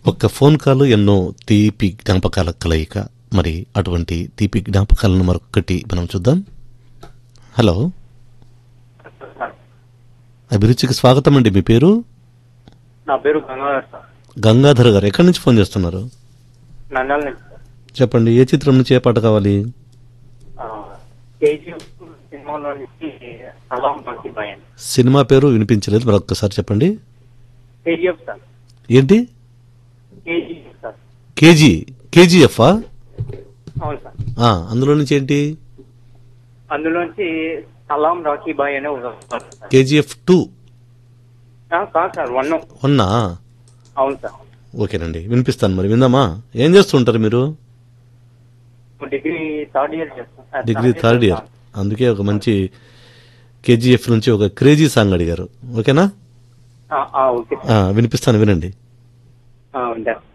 ఒక్క phone call ఎన్నో తీపి జ్ఞాపకాల కలయిక మరి అటువంటి తీపి జ్ఞాపకాలను మరొకటి మనం చూద్దాం హలో అభిరుచికి స్వాగతం అండి మీ పేరు నా పేరు గంగాధర్ సార్ గంగాధర్ గారు ఎక్కడి నుంచి ఫోన్ చేస్తున్నారు నంద్యాల నుంచి సార్ చెప్పండి ఏ చిత్రం నుంచి ఏ పాట కావాలి కేజీఎఫ్ సినిమాలో నుంచి సలాం భక్తి భయన్ సినిమా పేరు వినిపించలేదు మరొకసారి చెప్పండి కేజీఎఫ్ సార్ ఏంటి కేజీఎఫ్ సార్ కేజీ కేజీఎఫ్ అవును సార్ అందులో నుంచి ఏంటి అందులోంచి సలాం రాఖీ బాయ్ అనే ఒక సార్ కేజీఎఫ్ టూ ఆ, కాదు సార్ వన్ వన్నా అవును సార్ ఓకేనండి వినిపిస్తాను మరి విందామా ఏం చేస్తుంటారు మీరు డిగ్రీ థర్డ్ ఇయర్ చేస్తాను డిగ్రీ థర్డ్ ఇయర్ అందుకే ఒక మంచి కేజీఎఫ్ నుంచి ఒక క్రేజీ సాంగ్ అడిగారు ఓకేనా ఓకే ఆ, వినిపిస్తాను వినండి సార్ ఉంటాను